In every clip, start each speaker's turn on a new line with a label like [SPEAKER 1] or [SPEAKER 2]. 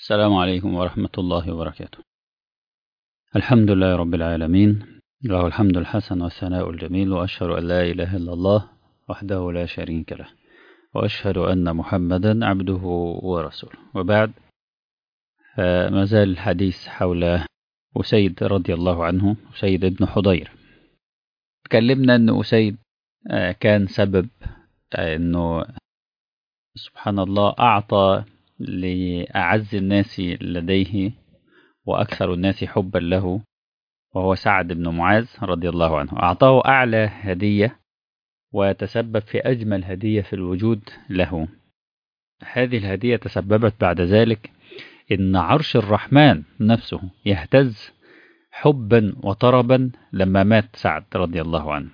[SPEAKER 1] السلام عليكم ورحمة الله وبركاته الحمد لله رب العالمين له الحمد الحسن والثناء الجميل وأشهد أن لا إله إلا الله وحده لا شريك له وأشهد أن محمدا عبده ورسوله وبعد فما زال الحديث حول أسيد رضي الله عنه أسيد بن حضير تكلمنا أن أسيد كان سبب أنه سبحان الله أعطى لأعز الناس لديه وأكثر الناس حبا له وهو سعد بن معاذ رضي الله عنه أعطاه أعلى هدية وتسبب في أجمل هدية في الوجود له هذه الهدية تسببت بعد ذلك إن عرش الرحمن نفسه يهتز حبا وطربا لما مات سعد رضي الله عنه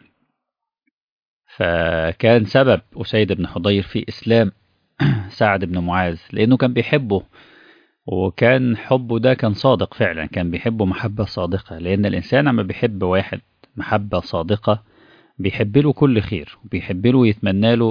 [SPEAKER 1] فكان سبب أسيد بن حضير في إسلام سعد بن معاذ لأنه كان بيحبه وكان حبه ده كان صادق فعلا كان بيحبه محبة صادقة لأن الإنسان لما بيحب واحد محبة صادقة بيحب له كل خير وبيحب له ويتمنى له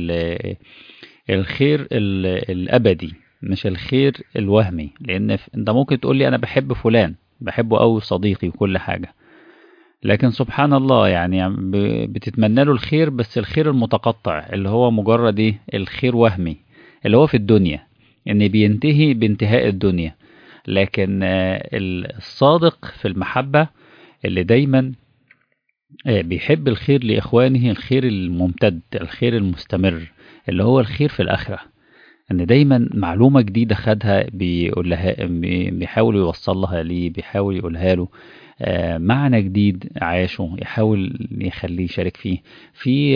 [SPEAKER 1] الخير الأبدي مش الخير الوهمي لأن أنت ممكن تقول لي أنا بحب فلان بحبه أوي صديقي وكل حاجة لكن سبحان الله يعني بتتمنى له الخير بس الخير المتقطع اللي هو مجرد ايه الخير وهمي اللي هو في الدنيا ان بينتهي بانتهاء الدنيا لكن الصادق في المحبة اللي دايما بيحب الخير لإخوانه الخير الممتد الخير المستمر اللي هو الخير في الآخرة ان دايما معلومة جديدة خدها بيقولها بيحاول يوصلها ليه بيحاول يقولها له معنى جديد عاشه يحاول يخليه يشارك فيه في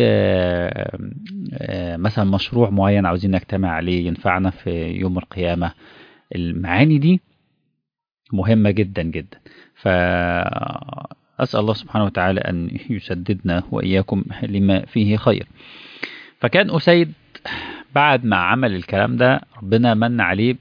[SPEAKER 1] مثلا مشروع معين عاوزين نجتمع عليه ينفعنا في يوم القيامة المعاني دي مهمة جدا جدا فأسأل الله سبحانه وتعالى أن يسددنا وإياكم لما فيه خير فكان أسيد بعد ما عمل الكلام ده ربنا من عليه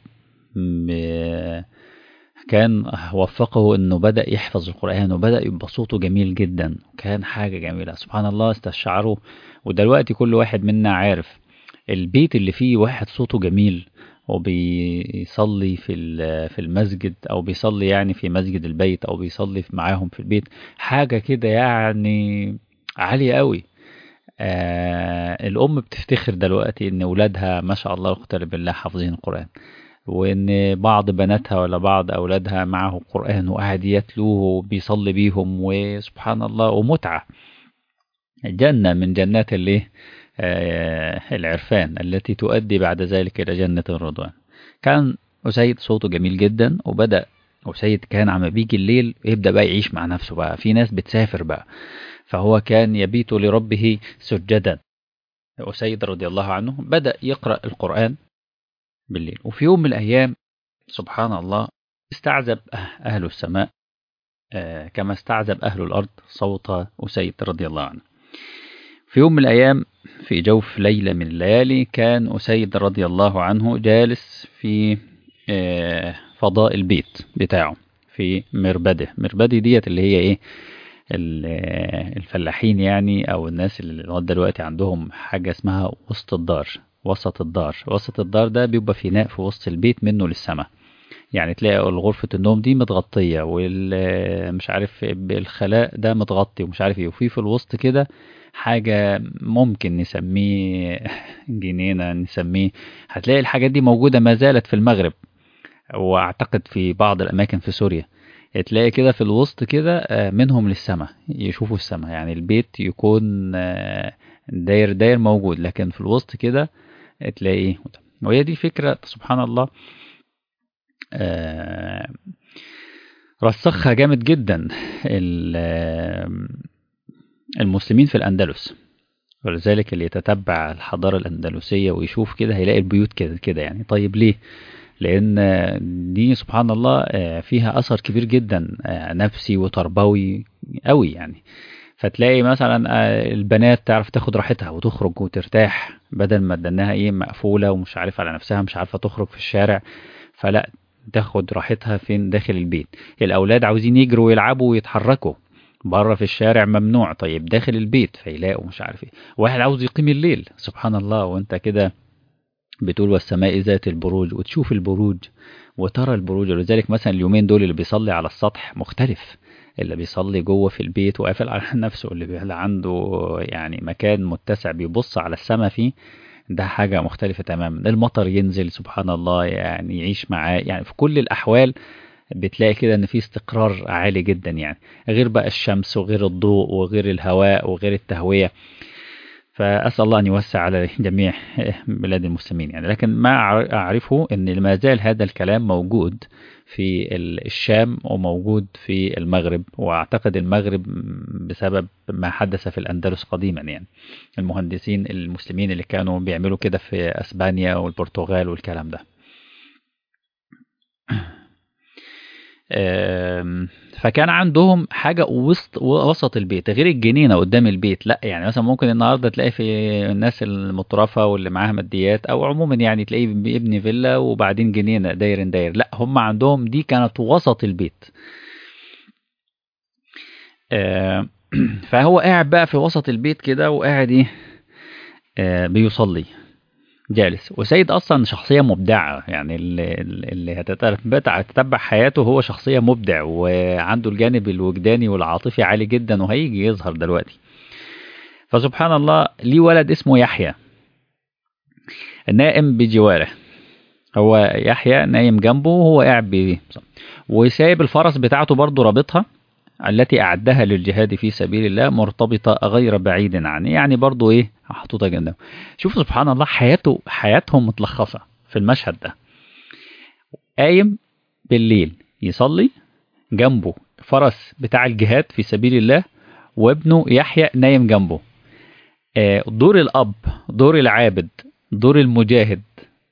[SPEAKER 1] كان وفقه انه بدأ يحفظ القرآن وبدأ يبقى صوته جميل جدا كان حاجة جميلة سبحان الله استشعره ودلوقتي كل واحد منا عارف البيت اللي فيه واحد صوته جميل وبيصلي في في المسجد او بيصلي يعني في مسجد البيت او بيصلي معاهم في البيت حاجة كده يعني عالية قوي آه الام بتفتخر دلوقتي ان اولادها ما شاء الله اقترب بالله حافظين القرآن وان بعض بناتها ولا بعض اولادها معه قرآن وقاعد يتلوه وبيصلي بيهم وسبحان الله ومتعة جنة من جنات الايه آه العرفان التي تؤدي بعد ذلك الى جنة الرضوان كان أسيد صوته جميل جدا وبدأ أسيد كان عم بيجي الليل يبدأ بقى يعيش مع نفسه بقى في ناس بتسافر بقى فهو كان يبيت لربه سجدا أسيد رضي الله عنه بدأ يقرأ القرآن بالليل وفي يوم من الأيام سبحان الله استعذب أهل السماء كما استعذب أهل الأرض صوت أسيد رضي الله عنه في يوم من الأيام في جوف ليلة من الليالي كان أسيد رضي الله عنه جالس في فضاء البيت بتاعه في مربده مربده ديت اللي هي ايه الفلاحين يعني او الناس اللي لغايه دلوقتي عندهم حاجه اسمها وسط الدار وسط الدار وسط الدار ده بيبقى فناء في وسط البيت منه للسماء يعني تلاقي غرفة النوم دي متغطية والمش عارف الخلاء ده متغطي ومش عارف ايه وفي في الوسط كده حاجة ممكن نسميه جنينة نسميه هتلاقي الحاجات دي موجودة ما زالت في المغرب واعتقد في بعض الاماكن في سوريا تلاقي كده في الوسط كده منهم للسماء يشوفوا السماء يعني البيت يكون داير داير موجود لكن في الوسط كده تلاقي وهي دي فكرة سبحان الله رسخها جامد جدا المسلمين في الأندلس ولذلك اللي يتتبع الحضارة الأندلسية ويشوف كده هيلاقي البيوت كده كده يعني طيب ليه؟ لأن دي سبحان الله فيها أثر كبير جدا نفسي وتربوي قوي يعني فتلاقي مثلا البنات تعرف تاخد راحتها وتخرج وترتاح بدل ما تدنها ايه مقفولة ومش عارف على نفسها مش عارفة تخرج في الشارع فلا تاخد راحتها فين داخل البيت الأولاد عاوزين يجروا ويلعبوا ويتحركوا بره في الشارع ممنوع طيب داخل البيت فيلاقوا مش عارف ايه واحد عاوز يقيم الليل سبحان الله وانت كده بتقول والسماء ذات البروج وتشوف البروج وترى البروج ولذلك مثلا اليومين دول اللي بيصلي على السطح مختلف اللي بيصلي جوه في البيت وقافل على نفسه اللي عنده يعني مكان متسع بيبص على السماء فيه ده حاجة مختلفة تماما المطر ينزل سبحان الله يعني يعيش معاه يعني في كل الأحوال بتلاقي كده ان في استقرار عالي جدا يعني غير بقى الشمس وغير الضوء وغير الهواء وغير التهوية فأسأل الله أن يوسع على جميع بلاد المسلمين يعني لكن ما أعرفه أن ما زال هذا الكلام موجود في الشام وموجود في المغرب وأعتقد المغرب بسبب ما حدث في الأندلس قديما يعني المهندسين المسلمين اللي كانوا بيعملوا كده في أسبانيا والبرتغال والكلام ده فكان عندهم حاجة وسط وسط البيت غير الجنينة قدام البيت لا يعني مثلا ممكن النهاردة تلاقي في الناس المترفة واللي معاها ماديات أو عموما يعني تلاقيه بيبني فيلا وبعدين جنينة داير داير لا هم عندهم دي كانت وسط البيت فهو قاعد بقى في وسط البيت كده وقاعد ايه بيصلي جالس وسيد اصلا شخصيه مبدعه يعني اللي, اللي هتتبع حياته هو شخصيه مبدع وعنده الجانب الوجداني والعاطفي عالي جدا وهيجي يظهر دلوقتي فسبحان الله ليه ولد اسمه يحيى نائم بجواره هو يحيى نايم جنبه وهو قاعد بيه وسايب الفرس بتاعته برضه رابطها التي أعدها للجهاد في سبيل الله مرتبطة غير بعيد عنه يعني برضو إيه محطوطة جنبه شوفوا سبحان الله حياته حياتهم متلخصة في المشهد ده قايم بالليل يصلي جنبه فرس بتاع الجهاد في سبيل الله وابنه يحيى نايم جنبه دور الأب دور العابد دور المجاهد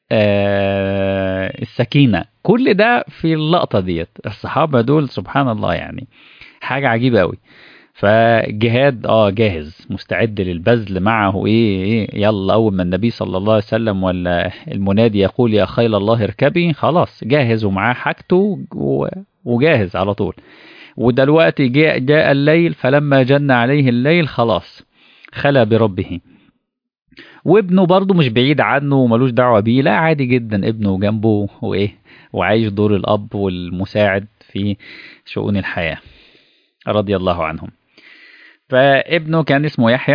[SPEAKER 1] السكينة كل ده في اللقطة ديت الصحابة دول سبحان الله يعني حاجة عجيبة قوي فجهاد اه جاهز مستعد للبذل معه ايه, ايه يلا اول ما النبي صلى الله عليه وسلم ولا المنادي يقول يا خيل الله اركبي خلاص جاهز ومعاه حاجته وجاهز على طول ودلوقتي جاء, جاء الليل فلما جن عليه الليل خلاص خلى بربه وابنه برضه مش بعيد عنه وملوش دعوة بيه لا عادي جدا ابنه جنبه وايه وعايش دور الاب والمساعد في شؤون الحياه رضي الله عنهم فابنه كان اسمه يحيى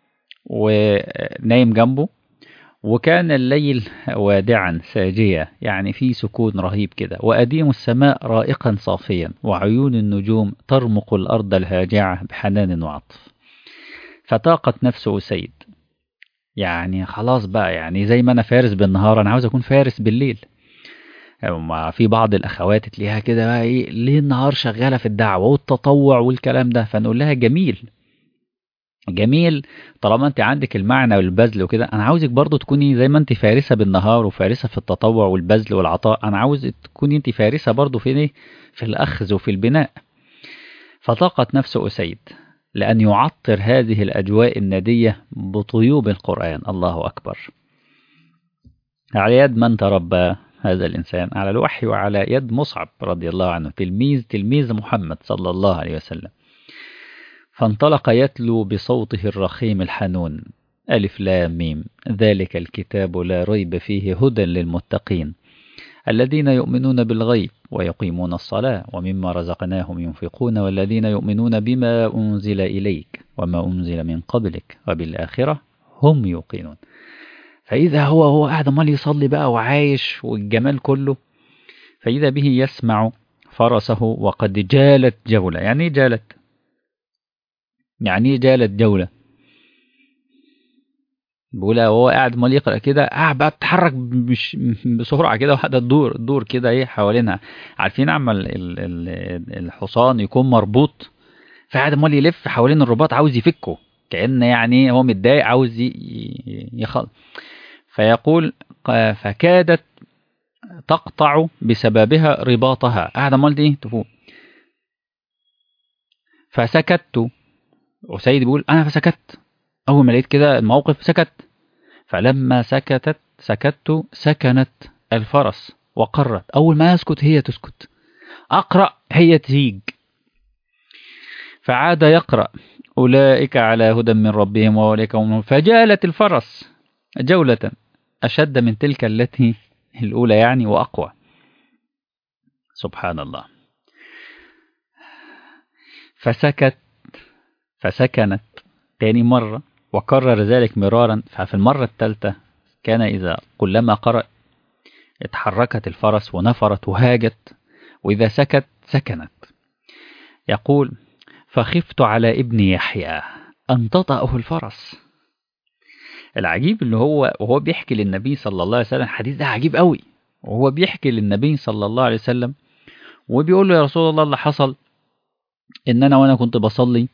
[SPEAKER 1] ونايم جنبه وكان الليل وادعا ساجيا يعني في سكون رهيب كده وأديم السماء رائقا صافيا وعيون النجوم ترمق الأرض الهاجعة بحنان وعطف فطاقت نفس أسيد يعني خلاص بقى يعني زي ما أنا فارس بالنهار أنا عاوز أكون فارس بالليل ما في بعض الاخوات تلاقيها كده بقى ايه ليه النهار شغاله في الدعوه والتطوع والكلام ده فنقول لها جميل جميل طالما انت عندك المعنى والبذل وكده انا عاوزك برضو تكوني زي ما انت فارسه بالنهار وفارسه في التطوع والبذل والعطاء انا عاوز تكوني انت فارسه برضو في ايه في الاخذ وفي البناء فطاقت نفس اسيد لان يعطر هذه الاجواء النديه بطيوب القران الله اكبر على يد من تربى هذا الإنسان على الوحي وعلى يد مصعب رضي الله عنه تلميذ تلميذ محمد صلى الله عليه وسلم فانطلق يتلو بصوته الرخيم الحنون ألف لام ميم ذلك الكتاب لا ريب فيه هدى للمتقين الذين يؤمنون بالغيب ويقيمون الصلاة ومما رزقناهم ينفقون والذين يؤمنون بما أنزل إليك وما أنزل من قبلك وبالآخرة هم يوقنون فإذا هو هو قاعد امال يصلي بقى وعايش والجمال كله فإذا به يسمع فرسه وقد جالت جولة يعني ايه جالت يعني ايه جالت جولة بيقول وهو قاعد امال يقرا كده قاعد بقى بتتحرك مش بسرعه كده وحده تدور تدور كده ايه حوالينها عارفين عم الحصان يكون مربوط فقاعد امال يلف حوالين الرباط عاوز يفكه كأن يعني هو متضايق عاوز يخلص فيقول فكادت تقطع بسببها رباطها قاعدة مال دي تفوق فسكت وسيد بيقول أنا فسكت أول ما لقيت كده الموقف سكت فلما سكتت سكت سكنت الفرس وقرت أول ما يسكت هي تسكت أقرأ هي تهيج فعاد يقرأ أولئك على هدى من ربهم وأولئك هم فجالت الفرس جولة أشد من تلك التي الأولى يعني وأقوى سبحان الله فسكت فسكنت تاني مرة وكرر ذلك مرارا ففي المرة الثالثة كان إذا كلما قرأ اتحركت الفرس ونفرت وهاجت وإذا سكت سكنت يقول فخفت على ابن يحيى أن تطأه الفرس العجيب اللي هو وهو بيحكي للنبي صلى الله عليه وسلم الحديث ده عجيب قوي وهو بيحكي للنبي صلى الله عليه وسلم وبيقول له يا رسول الله اللي حصل ان انا وانا كنت بصلي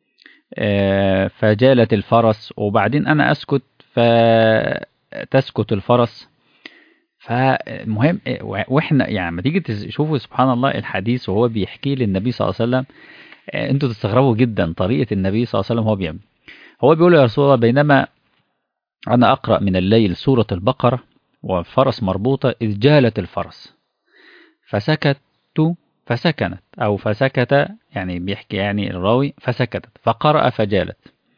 [SPEAKER 1] فجالت الفرس وبعدين انا اسكت فتسكت الفرس فالمهم واحنا يعني لما تيجي تشوفوا سبحان الله الحديث وهو بيحكي للنبي صلى الله عليه وسلم انتوا تستغربوا جدا طريقه النبي صلى الله عليه وسلم هو بيعمل هو بيقول يا رسول الله بينما انا اقرا من الليل سوره البقره والفرس مربوطه اذ جالت الفرس فسكت فسكنت أو فسكت يعني بيحكي يعني الراوي فسكتت فقرأ فجالت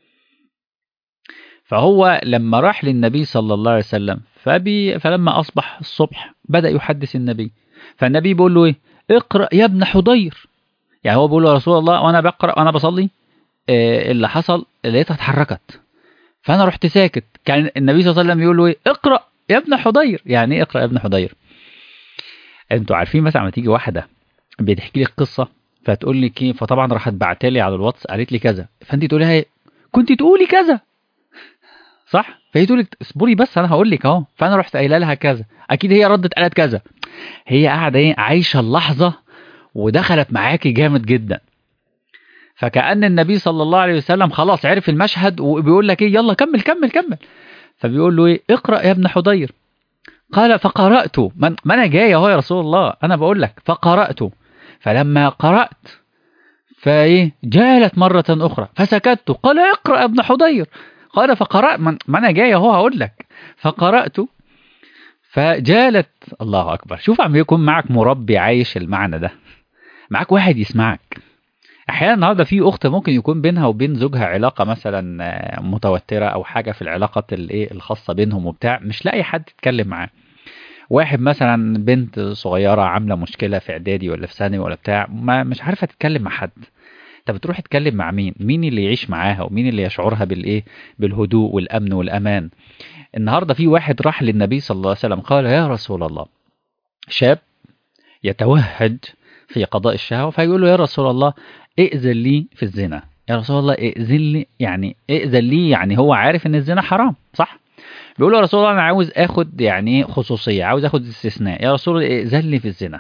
[SPEAKER 1] فهو لما راح للنبي صلى الله عليه وسلم فبي فلما أصبح الصبح بدأ يحدث النبي فالنبي بيقول له إيه اقرأ يا ابن حضير يعني هو بيقول له يا رسول الله وأنا بقرأ وأنا بصلي إيه اللي حصل لقيتها اتحركت فأنا رحت ساكت كان النبي صلى الله عليه وسلم يقول له إيه اقرأ يا ابن حضير يعني ايه اقرأ يا ابن حضير انتوا عارفين مثلا لما تيجي واحده بتحكي لك قصه فتقول لك ايه فطبعا راحت بعتلي على الواتس قالت لي كذا فانت تقولي لها كنت تقولي كذا صح فهي تقول لك اصبري بس انا هقول لك اهو فانا رحت قايله لها كذا اكيد هي ردت قالت كذا هي قاعده ايه عايشه اللحظه ودخلت معاكي جامد جدا فكأن النبي صلى الله عليه وسلم خلاص عرف المشهد وبيقول لك ايه يلا كمل كمل كمل فبيقول له ايه اقرأ يا ابن حضير قال فقرأت ما أنا جاي أهو يا رسول الله أنا بقول لك فقرأت فلما قرأت فإيه جالت مرة أخرى فسكت قال اقرأ يا ابن حضير قال فقرأت ما أنا جاي أهو هقول لك فقرأت فجالت الله أكبر شوف عم يكون معك مربي عايش المعنى ده معك واحد يسمعك احيانا النهارده في اخت ممكن يكون بينها وبين زوجها علاقه مثلا متوتره او حاجه في العلاقه الايه الخاصه بينهم وبتاع مش لاقي حد يتكلم معاه واحد مثلا بنت صغيره عامله مشكله في اعدادي ولا في ثانوي ولا بتاع ما مش عارفه تتكلم مع حد طب بتروح تتكلم مع مين مين اللي يعيش معاها ومين اللي يشعرها بالايه بالهدوء والامن والامان النهارده في واحد راح للنبي صلى الله عليه وسلم قال يا رسول الله شاب يتوهج في قضاء الشهوه فيقول له يا رسول الله ائذن لي في الزنا يا رسول الله ائذن لي يعني ائذن لي يعني هو عارف ان الزنا حرام صح بيقول له يا رسول الله انا عاوز اخد يعني خصوصيه عاوز اخد استثناء يا رسول الله ائذن لي في الزنا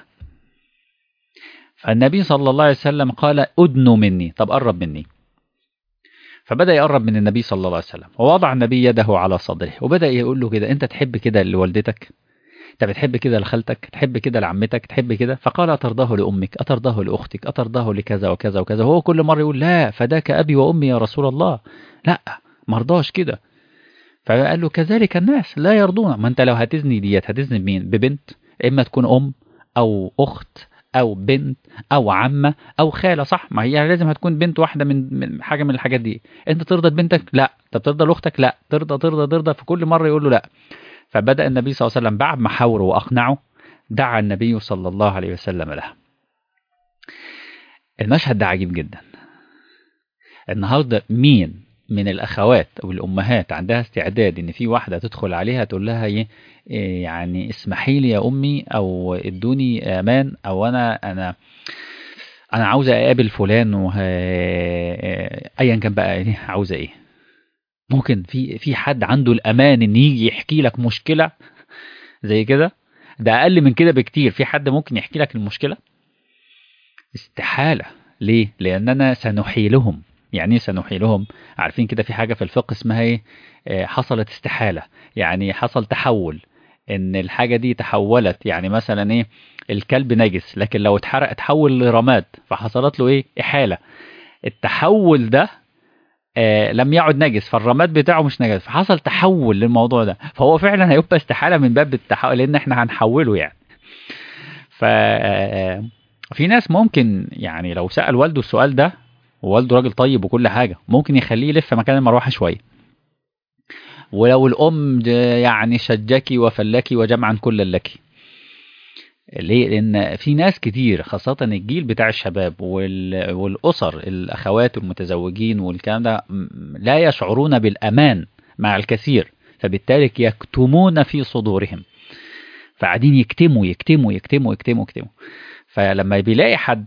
[SPEAKER 1] فالنبي صلى الله عليه وسلم قال ادنوا مني طب قرب مني فبدا يقرب من النبي صلى الله عليه وسلم ووضع النبي يده على صدره وبدا يقول له كده انت تحب كده لوالدتك انت بتحب كده لخالتك تحب كده لعمتك تحب كده فقال أترضاه لأمك أترضاه لأختك أترضاه لكذا وكذا وكذا هو كل مرة يقول لا فداك أبي وأمي يا رسول الله لا مرضاش كده فقال له كذلك الناس لا يرضون ما انت لو هتزني ديت هتزني بمين ببنت اما تكون ام او اخت او بنت او عمه او خاله صح ما هي لازم هتكون بنت واحده من, من حاجه من الحاجات دي انت ترضى بنتك لا طب ترضى لاختك لا ترضى ترضى ترضى فكل مره يقول له لا فبدأ النبي صلى الله عليه وسلم بعد ما حاوره وأقنعه دعا النبي صلى الله عليه وسلم له المشهد ده عجيب جدا النهاردة مين من الأخوات أو الأمهات عندها استعداد إن في واحدة تدخل عليها تقول لها إيه يعني اسمحي لي يا أمي أو ادوني أمان أو أنا أنا أنا عاوزة أقابل فلان وه... أيا كان بقى إيه عاوزة إيه ممكن في في حد عنده الامان ان يجي يحكي لك مشكله زي كده ده اقل من كده بكتير في حد ممكن يحكي لك المشكله استحاله ليه لاننا سنحيلهم يعني ايه سنحيلهم عارفين كده في حاجه في الفقه اسمها ايه آه حصلت استحاله يعني حصل تحول ان الحاجه دي تحولت يعني مثلا ايه الكلب نجس لكن لو اتحرق اتحول لرماد فحصلت له ايه احاله التحول ده آه لم يعد نجس فالرماد بتاعه مش نجس فحصل تحول للموضوع ده فهو فعلا هيبقى استحاله من باب التحول لان احنا هنحوله يعني ف في ناس ممكن يعني لو سال والده السؤال ده ووالده راجل طيب وكل حاجه ممكن يخليه يلف مكان المروحه شويه ولو الام ج- يعني شجك وفلك وجمعا كلا لك ليه لان في ناس كتير خاصه الجيل بتاع الشباب وال... والاسر الاخوات والمتزوجين والكلام ده م- لا يشعرون بالامان مع الكثير فبالتالي يكتمون في صدورهم فقاعدين يكتموا يكتموا يكتموا يكتموا يكتموا فلما بيلاقي حد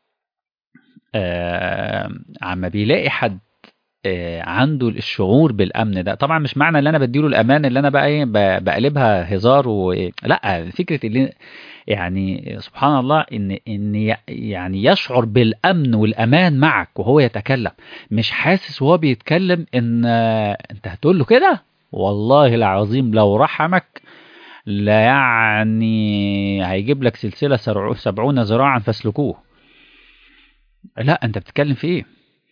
[SPEAKER 1] آه عما بيلاقي حد آه عنده الشعور بالامن ده طبعا مش معنى ان انا بديله الامان اللي انا بقى ايه ب- بقلبها هزار و لا فكره اللي يعني سبحان الله ان ان ي- يعني يشعر بالامن والامان معك وهو يتكلم مش حاسس وهو بيتكلم ان آه، انت هتقول له كده والله العظيم لو رحمك لا يعني هيجيب لك سلسلة سرع- سبعون ذراعا فاسلكوه لا انت بتتكلم في ايه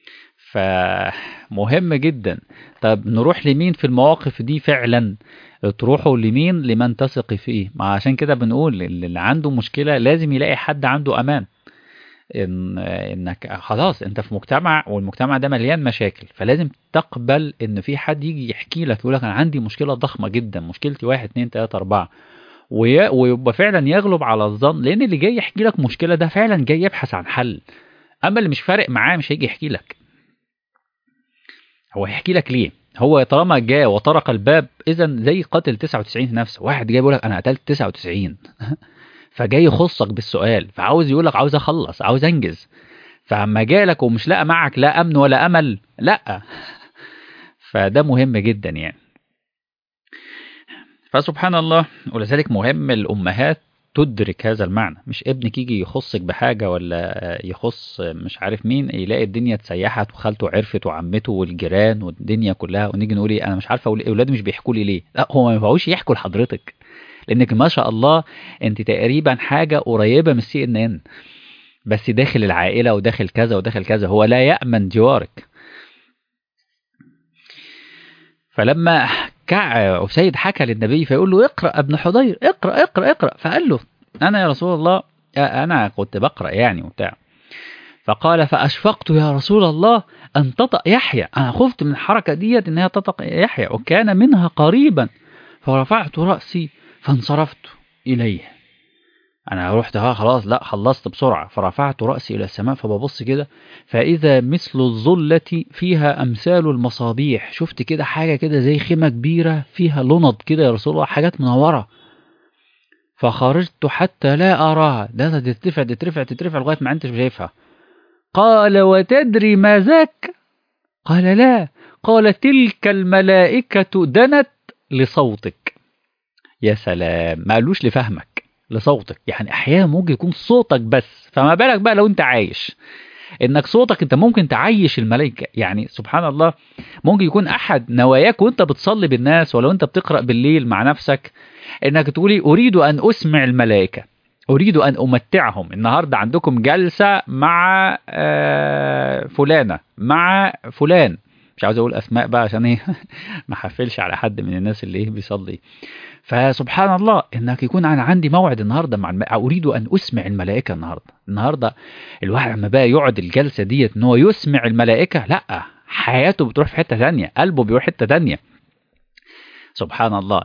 [SPEAKER 1] فمهم جدا طب نروح لمين في المواقف دي فعلا تروحوا لمين لمن تثق فيه ما عشان كده بنقول اللي عنده مشكلة لازم يلاقي حد عنده امان إن انك خلاص انت في مجتمع والمجتمع ده مليان مشاكل فلازم تقبل ان في حد يجي يحكي لك يقول لك انا عندي مشكله ضخمه جدا مشكلتي واحد اتنين تلاته اربعه وي- ويبقى فعلا يغلب على الظن لان اللي جاي يحكي لك مشكله ده فعلا جاي يبحث عن حل اما اللي مش فارق معاه مش هيجي يحكي لك هو هيحكي لك ليه هو طالما جاء وطرق الباب اذا زي قاتل 99 نفسه واحد جاي بيقول لك انا قتلت 99 فجاي يخصك بالسؤال فعاوز يقول لك عاوز اخلص عاوز انجز فعما جالك ومش لاقى معك لا امن ولا امل لا فده مهم جدا يعني فسبحان الله ولذلك مهم الامهات تدرك هذا المعنى مش ابنك يجي يخصك بحاجة ولا يخص مش عارف مين يلاقي الدنيا اتسيحت وخالته عرفت وعمته والجيران والدنيا كلها ونيجي نقول ايه انا مش عارفه اقول ايه اولادي مش بيحكوا لي ليه لا هو ما ينفعوش يحكوا لحضرتك لانك ما شاء الله انت تقريبا حاجه قريبه من السي ان ان بس داخل العائله وداخل كذا وداخل كذا هو لا يامن جوارك فلما كع سيد حكى للنبي فيقول له اقرا ابن حضير اقرا اقرا اقرا فقال له انا يا رسول الله انا كنت بقرا يعني وبتاع فقال فاشفقت يا رسول الله ان تطأ يحيى انا خفت من الحركه ديت ان هي تطأ يحيى وكان منها قريبا فرفعت راسي فانصرفت اليه انا رحت ها خلاص لا خلصت بسرعه فرفعت راسي الى السماء فببص كده فاذا مثل الظله فيها امثال المصابيح شفت كده حاجه كده زي خيمه كبيره فيها لنض كده يا رسول الله حاجات منوره فخرجت حتى لا اراها ده تترفع تترفع تترفع لغايه ما انت شايفها قال وتدري ما ذاك قال لا قال تلك الملائكه دنت لصوتك يا سلام ما قالوش لفهمك لصوتك يعني احيانا ممكن يكون صوتك بس فما بالك بقى لو انت عايش انك صوتك انت ممكن تعيش الملائكه يعني سبحان الله ممكن يكون احد نواياك وانت بتصلي بالناس ولو انت بتقرا بالليل مع نفسك انك تقولي اريد ان اسمع الملائكه اريد ان امتعهم النهارده عندكم جلسه مع فلانه مع فلان مش عاوز اقول اسماء بقى عشان ايه ما حفلش على حد من الناس اللي ايه بيصلي فسبحان الله انك يكون انا عندي موعد النهارده مع الم... اريد ان اسمع الملائكه النهارده النهارده الواحد لما بقى يقعد الجلسه ديت ان هو يسمع الملائكه لا حياته بتروح في حته ثانيه قلبه بيروح حته ثانيه سبحان الله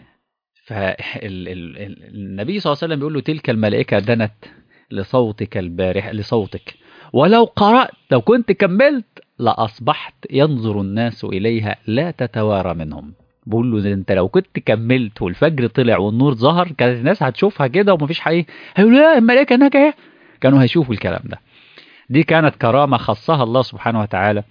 [SPEAKER 1] فالنبي صلى الله عليه وسلم بيقول له تلك الملائكه دنت لصوتك البارح لصوتك ولو قرأت لو كنت كملت لأصبحت ينظر الناس إليها لا تتوارى منهم بقول له انت لو كنت كملت والفجر طلع والنور ظهر كانت الناس هتشوفها كده ومفيش حقيقة هيقولوا لا الملائكة هناك ايه كانوا هيشوفوا الكلام ده دي كانت كرامة خصها الله سبحانه وتعالى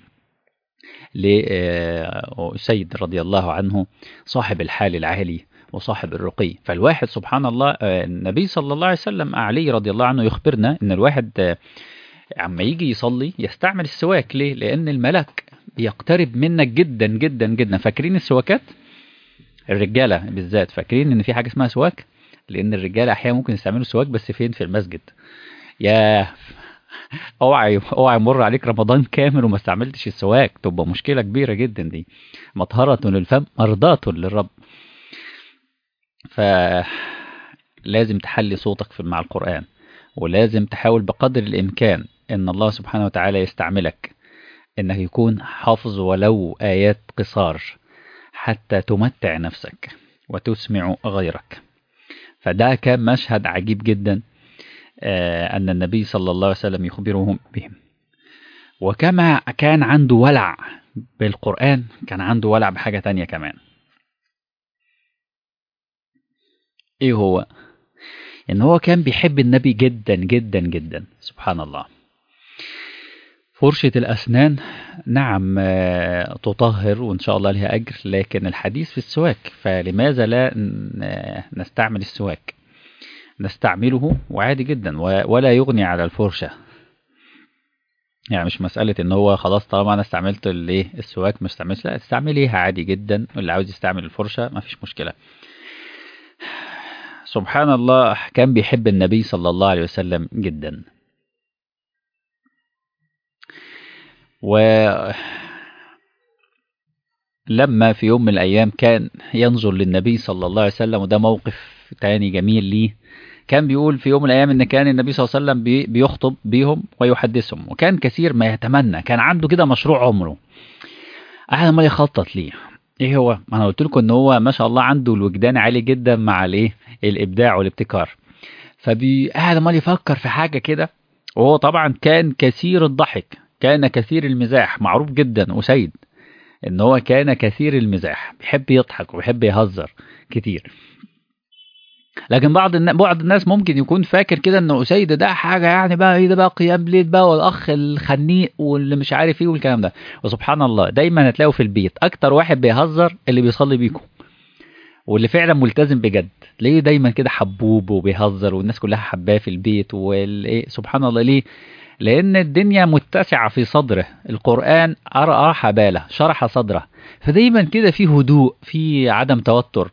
[SPEAKER 1] لسيد رضي الله عنه صاحب الحال العالي وصاحب الرقي فالواحد سبحان الله النبي صلى الله عليه وسلم علي رضي الله عنه يخبرنا ان الواحد عما يجي يصلي يستعمل السواك ليه لان الملك يقترب منك جدا جدا جدا فاكرين السواكات الرجاله بالذات فاكرين ان في حاجه اسمها سواك لان الرجاله احيانا ممكن يستعملوا سواك بس فين في المسجد يا اوعى اوعى يمر عليك رمضان كامل وما استعملتش السواك تبقى مشكله كبيره جدا دي مطهره للفم مرضاه للرب فلازم تحلي صوتك في مع القران ولازم تحاول بقدر الامكان ان الله سبحانه وتعالى يستعملك انك يكون حافظ ولو ايات قصار حتى تمتع نفسك وتسمع غيرك فده كان مشهد عجيب جدا أن النبي صلى الله عليه وسلم يخبرهم بهم وكما كان عنده ولع بالقرآن كان عنده ولع بحاجة تانية كمان ايه هو ان هو كان بيحب النبي جدا جدا جدا سبحان الله فرشة الأسنان نعم تطهر وإن شاء الله لها أجر لكن الحديث في السواك فلماذا لا نستعمل السواك نستعمله وعادي جدا ولا يغني على الفرشة يعني مش مسألة ان هو خلاص طالما انا استعملت الايه السواك ما استعملش لا استعمليها عادي جدا واللي عاوز يستعمل الفرشة ما فيش مشكلة سبحان الله كان بيحب النبي صلى الله عليه وسلم جدا و لما في يوم من الأيام كان ينظر للنبي صلى الله عليه وسلم وده موقف تاني جميل ليه كان بيقول في يوم من الأيام إن كان النبي صلى الله عليه وسلم بيخطب بيهم ويحدثهم وكان كثير ما يتمنى كان عنده كده مشروع عمره قاعد ما يخطط ليه ايه هو ما انا قلت لكم ان هو ما شاء الله عنده الوجدان عالي جدا مع الايه الابداع والابتكار فقاعد عمال يفكر في حاجه كده وهو طبعا كان كثير الضحك كان كثير المزاح معروف جدا أسيد ان هو كان كثير المزاح بيحب يضحك وبيحب يهزر كتير لكن بعض الناس بعض الناس ممكن يكون فاكر كده ان أسيد ده حاجه يعني بقى ايه ده بقى قيام ليل بقى والاخ الخنيق واللي مش عارف ايه والكلام ده وسبحان الله دايما هتلاقوا في البيت اكتر واحد بيهزر اللي بيصلي بيكم واللي فعلا ملتزم بجد تلاقيه دايما كده حبوب وبيهزر والناس كلها حباه في البيت والايه سبحان الله ليه لان الدنيا متسعه في صدره القران ارأى باله شرح صدره فدايما كده في هدوء في عدم توتر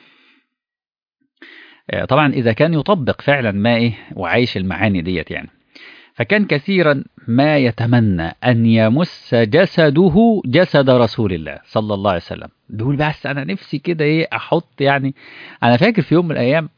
[SPEAKER 1] طبعا اذا كان يطبق فعلا ما ايه وعايش المعاني ديت يعني فكان كثيرا ما يتمنى ان يمس جسده جسد رسول الله صلى الله عليه وسلم بيقول بس انا نفسي كده ايه احط يعني انا فاكر في يوم من الايام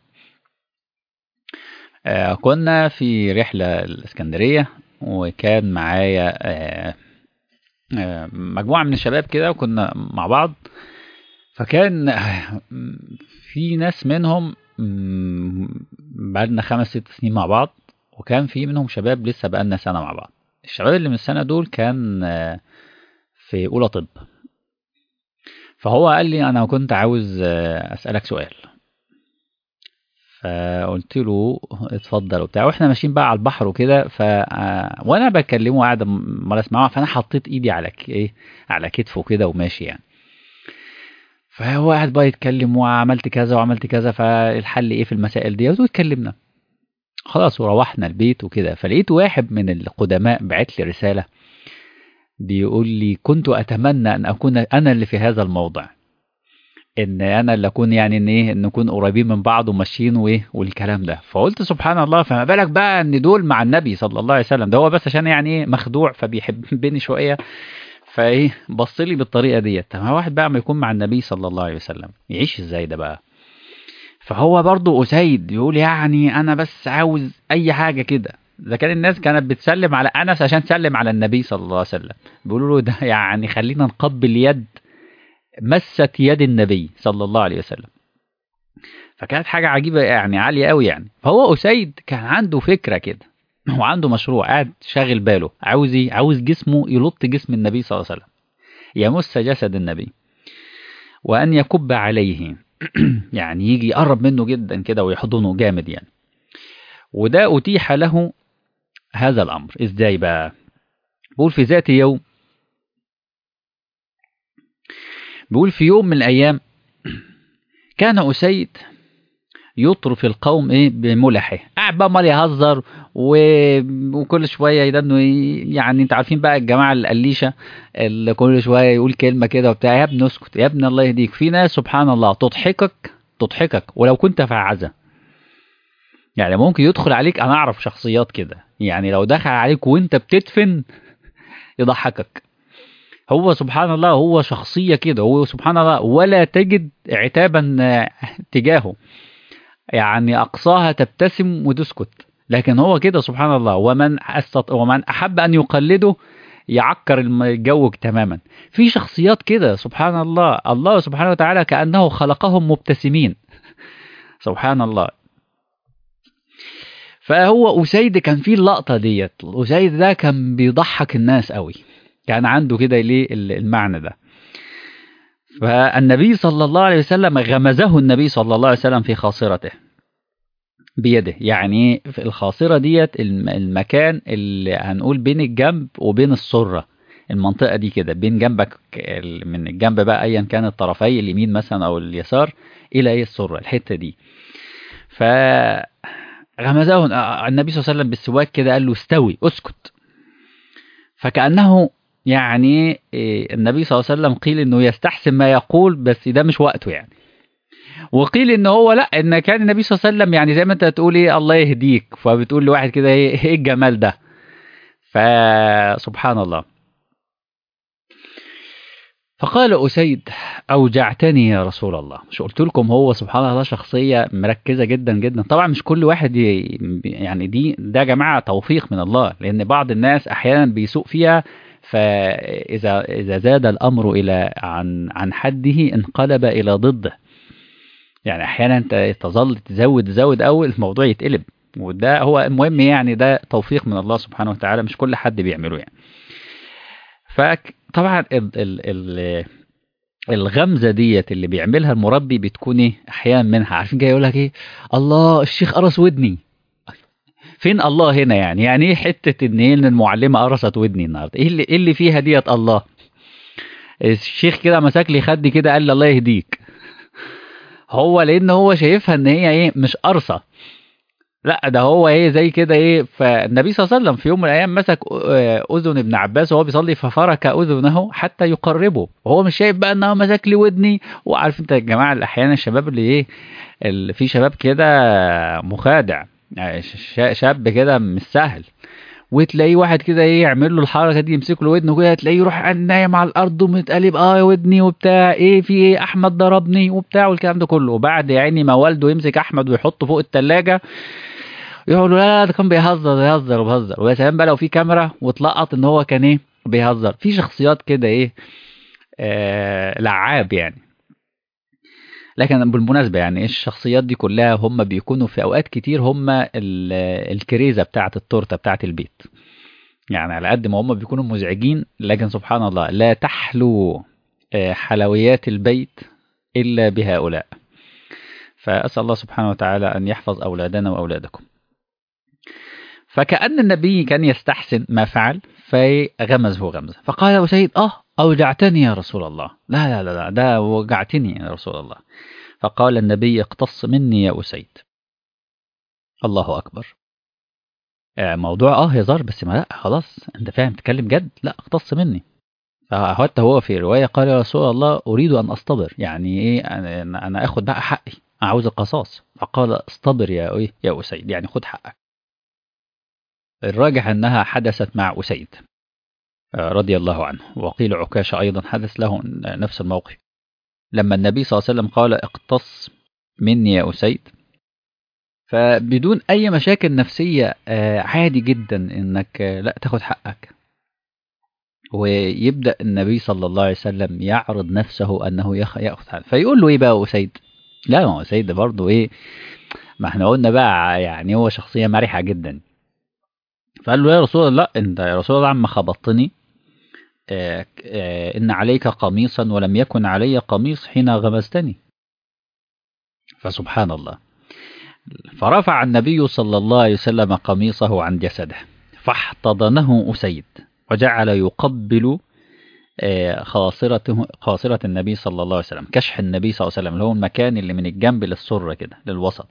[SPEAKER 1] آه كنا في رحله الاسكندريه وكان معايا آه آه مجموعه من الشباب كده وكنا مع بعض فكان في ناس منهم بقالنا خمس ست سنين مع بعض وكان في منهم شباب لسه بقالنا سنة مع بعض الشباب اللي من السنة دول كان في أولى طب فهو قال لي أنا كنت عاوز أسألك سؤال فقلت له اتفضل وبتاع واحنا ماشيين بقى على البحر وكده ف وانا بكلمه قاعد امال اسمعه فانا حطيت ايدي على ايه على كتفه كده وماشي يعني فهو قاعد بقى يتكلم وعملت كذا وعملت كذا فالحل ايه في المسائل دي واتكلمنا خلاص وروحنا البيت وكده فلقيت واحد من القدماء بعت لي رسالة بيقول لي كنت أتمنى أن أكون أنا اللي في هذا الموضع ان انا اللي اكون يعني ان ايه ان نكون قريبين من بعض وماشيين وايه والكلام ده فقلت سبحان الله فما بالك بقى ان دول مع النبي صلى الله عليه وسلم ده هو بس عشان يعني ايه مخدوع فبيحبني شويه فايه بص لي بالطريقه ديت طب واحد بقى ما يكون مع النبي صلى الله عليه وسلم يعيش ازاي ده بقى فهو برضه أسيد يقول يعني أنا بس عاوز أي حاجة كده إذا كان الناس كانت بتسلم على أنس عشان تسلم على النبي صلى الله عليه وسلم بيقولوا له ده يعني خلينا نقبل يد مست يد النبي صلى الله عليه وسلم فكانت حاجة عجيبة يعني عالية قوي يعني فهو أسيد كان عنده فكرة كده وعنده مشروع قاعد شاغل باله عاوز ايه عاوز جسمه يلط جسم النبي صلى الله عليه وسلم يمس جسد النبي وأن يكب عليه يعني يجي يقرب منه جدا كده ويحضنه جامد يعني وده أتيح له هذا الأمر إزاي بقى بقول في ذات يوم بيقول في يوم من الأيام كان أسيد يطرف القوم ايه بملحه قاعد بقى مال يهزر و... وكل شويه يدنوا يعني انت عارفين بقى الجماعه القليشه اللي كل شويه يقول كلمه كده وبتاع يا ابني اسكت يا ابني الله يهديك في ناس سبحان الله تضحكك تضحكك ولو كنت في عزة يعني ممكن يدخل عليك انا اعرف شخصيات كده يعني لو دخل عليك وانت بتدفن يضحكك هو سبحان الله هو شخصيه كده هو سبحان الله ولا تجد عتابا تجاهه يعني أقصاها تبتسم وتسكت لكن هو كده سبحان الله ومن أستط... ومن أحب أن يقلده يعكر الجو تماما في شخصيات كده سبحان الله الله سبحانه وتعالى كأنه خلقهم مبتسمين سبحان الله فهو أسيد كان فيه اللقطة ديت أسيد ده كان بيضحك الناس قوي كان عنده كده ليه المعنى ده فالنبي صلى الله عليه وسلم غمزه النبي صلى الله عليه وسلم في خاصرته بيده يعني في الخاصرة ديت المكان اللي هنقول بين الجنب وبين السرة المنطقة دي كده بين جنبك من الجنب بقى أيا كان الطرفي اليمين مثلا أو اليسار إلى إيه السرة الحتة دي فغمزه النبي صلى الله عليه وسلم بالسواك كده قال له استوي اسكت فكأنه يعني النبي صلى الله عليه وسلم قيل انه يستحسن ما يقول بس ده مش وقته يعني وقيل ان هو لا ان كان النبي صلى الله عليه وسلم يعني زي ما انت تقول ايه الله يهديك فبتقول لواحد كده ايه ايه الجمال ده فسبحان الله فقال أسيد أوجعتني يا رسول الله مش قلت لكم هو سبحان الله شخصية مركزة جدا جدا طبعا مش كل واحد يعني دي ده يا جماعة توفيق من الله لأن بعض الناس أحيانا بيسوء فيها فإذا إذا زاد الأمر إلى عن عن حده انقلب إلى ضده يعني أحيانا أنت تظل تزود تزود أول الموضوع يتقلب وده هو المهم يعني ده توفيق من الله سبحانه وتعالى مش كل حد بيعمله يعني فطبعا ال ال ال الغمزه ديت اللي بيعملها المربي بتكون ايه احيانا منها عارفين جاي يقول لك ايه الله الشيخ قرص ودني فين الله هنا يعني يعني ايه حته ان ايه ان المعلمه قرصت ودني النهارده ايه اللي ايه اللي فيها ديت الله الشيخ كده مسك لي خدي كده قال لي الله يهديك هو لان هو شايفها ان هي ايه مش قرصه لا ده هو ايه زي كده ايه فالنبي صلى الله عليه وسلم في يوم من الايام مسك اذن ابن عباس وهو بيصلي ففرك اذنه حتى يقربه وهو مش شايف بقى ان هو مسك لي ودني وعارف انت يا جماعه احيانا الشباب اللي ايه اللي في شباب كده مخادع يعني شاب كده مش سهل وتلاقيه واحد كده ايه يعمل له الحركه دي يمسك له ودنه كده تلاقيه يروح نايم على الارض ومتقلب اه يا ودني وبتاع ايه في ايه احمد ضربني وبتاع والكلام ده كله وبعد يا عيني ما والده يمسك احمد ويحطه فوق الثلاجه يقولوا لا لا ده كان بيهزر بيهزر وبيهزر ويا سلام بقى لو في كاميرا واتلقط ان هو كان ايه بيهزر في شخصيات كده ايه آه لعاب يعني لكن بالمناسبة يعني الشخصيات دي كلها هم بيكونوا في أوقات كتير هم الكريزة بتاعة التورتة بتاعة البيت يعني على قد ما هم بيكونوا مزعجين لكن سبحان الله لا تحلو حلويات البيت إلا بهؤلاء فأسأل الله سبحانه وتعالى أن يحفظ أولادنا وأولادكم فكأن النبي كان يستحسن ما فعل فغمزه غمزة فقال أسيد آه أوجعتني يا رسول الله لا لا لا, لا ده وجعتني يا رسول الله فقال النبي اقتص مني يا أسيد الله أكبر موضوع اه هزار بس ما لا خلاص انت فاهم تتكلم جد لا اقتص مني فحتى هو في رواية قال يا رسول الله أريد أن أصطبر يعني إيه أنا, أنا أخد بقى حقي أنا عاوز القصاص فقال اصطبر يا إيه يا أسيد يعني خد حقك الراجح أنها حدثت مع أسيد رضي الله عنه وقيل عكاشة أيضا حدث له نفس الموقف لما النبي صلى الله عليه وسلم قال اقتص مني يا أسيد فبدون أي مشاكل نفسية عادي جدا إنك لا تاخد حقك ويبدأ النبي صلى الله عليه وسلم يعرض نفسه أنه يأخذ حقه فيقول له إيه بقى أسيد لا ما هو أسيد ده برضه إيه ما احنا قلنا بقى يعني هو شخصية مرحة جدا فقال له يا رسول الله انت يا رسول الله عم خبطتني آه آه إن عليك قميصا ولم يكن علي قميص حين غمزتني فسبحان الله فرفع النبي صلى الله عليه وسلم قميصه عن جسده فاحتضنه أسيد وجعل يقبل آه خاصرته خاصرة النبي صلى الله عليه وسلم كشح النبي صلى الله عليه وسلم اللي هو المكان اللي من الجنب للسرة كده للوسط